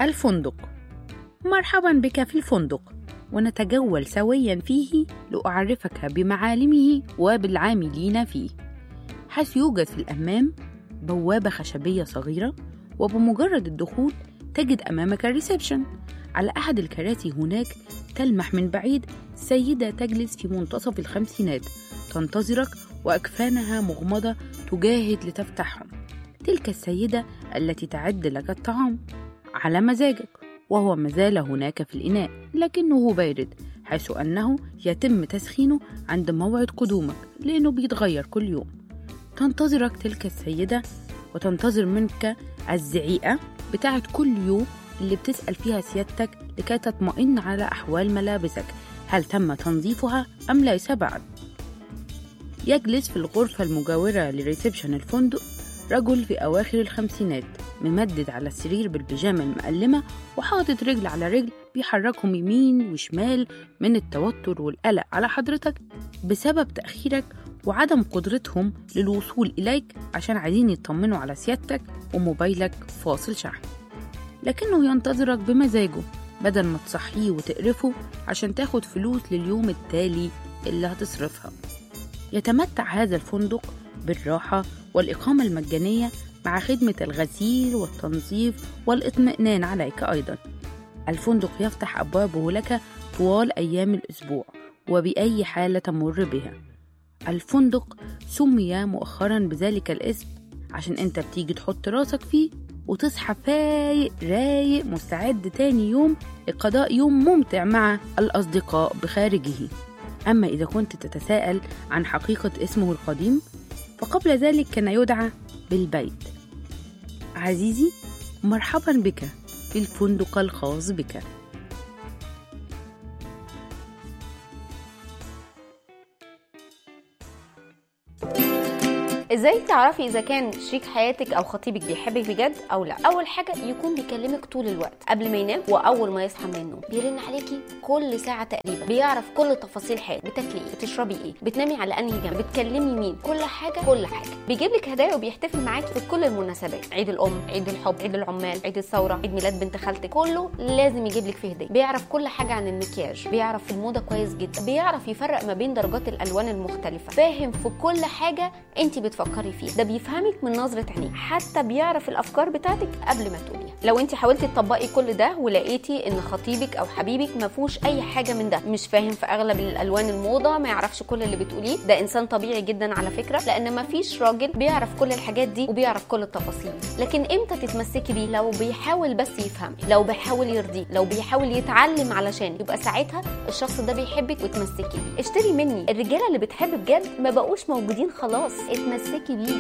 الفندق مرحبا بك في الفندق ونتجول سويا فيه لأعرفك بمعالمه وبالعاملين فيه حيث يوجد في الأمام بوابة خشبية صغيرة وبمجرد الدخول تجد أمامك الريسبشن على أحد الكراسي هناك تلمح من بعيد سيدة تجلس في منتصف الخمسينات تنتظرك وأكفانها مغمضة تجاهد لتفتحهم تلك السيدة التي تعد لك الطعام على مزاجك وهو مازال هناك في الإناء لكنه بارد حيث أنه يتم تسخينه عند موعد قدومك لأنه بيتغير كل يوم تنتظرك تلك السيدة وتنتظر منك الزعيقة بتاعت كل يوم اللي بتسأل فيها سيادتك لكي تطمئن على أحوال ملابسك هل تم تنظيفها أم ليس بعد يجلس في الغرفة المجاورة لريسبشن الفندق رجل في أواخر الخمسينات ممدد على السرير بالبيجامة المقلمة وحاطط رجل على رجل بيحركهم يمين وشمال من التوتر والقلق على حضرتك بسبب تأخيرك وعدم قدرتهم للوصول إليك عشان عايزين يطمنوا على سيادتك وموبايلك فاصل شحن لكنه ينتظرك بمزاجه بدل ما تصحيه وتقرفه عشان تاخد فلوس لليوم التالي اللي هتصرفها يتمتع هذا الفندق بالراحة والإقامة المجانية مع خدمة الغسيل والتنظيف والإطمئنان عليك أيضا الفندق يفتح أبوابه لك طوال أيام الأسبوع وبأي حالة تمر بها الفندق سمي مؤخرا بذلك الاسم عشان انت بتيجي تحط راسك فيه وتصحى فايق رايق مستعد تاني يوم لقضاء يوم ممتع مع الأصدقاء بخارجه أما إذا كنت تتساءل عن حقيقة اسمه القديم فقبل ذلك كان يدعى بالبيت عزيزي مرحبا بك في الفندق الخاص بك ازاي تعرفي اذا كان شريك حياتك او خطيبك بيحبك بجد او لا اول حاجه يكون بيكلمك طول الوقت قبل ما ينام واول ما يصحى من النوم بيرن عليكي كل ساعه تقريبا بيعرف كل تفاصيل حياتك بتاكلي ايه بتشربي ايه بتنامي على انهي جنب بتكلمي مين كل حاجه كل حاجه بيجيب لك هدايا وبيحتفل معاكي في كل المناسبات عيد الام عيد الحب عيد العمال عيد الثوره عيد ميلاد بنت خالتك كله لازم يجيب لك فيه هديه بيعرف كل حاجه عن المكياج بيعرف في الموضه كويس جدا بيعرف يفرق ما بين درجات الالوان المختلفه فاهم في كل حاجه انت بتفكري فيها ده بيفهمك من نظره عينيه حتى بيعرف الافكار بتاعتك قبل ما تقوليها لو انت حاولتي تطبقي كل ده ولقيتي ان خطيبك او حبيبك ما فيهوش اي حاجه من ده مش فاهم في اغلب الالوان الموضه ما يعرفش كل اللي بتقوليه ده انسان طبيعي جدا على فكره لان ما فيش راجل بيعرف كل الحاجات دي وبيعرف كل التفاصيل لكن امتى تتمسكي بيه لو بيحاول بس يفهم لو بيحاول يرضيه لو بيحاول يتعلم علشان يبقى ساعتها الشخص ده بيحبك وتمسكي بيه اشتري مني الرجاله اللي بتحب بجد ما بقوش موجودين خلاص اتمسكي بيه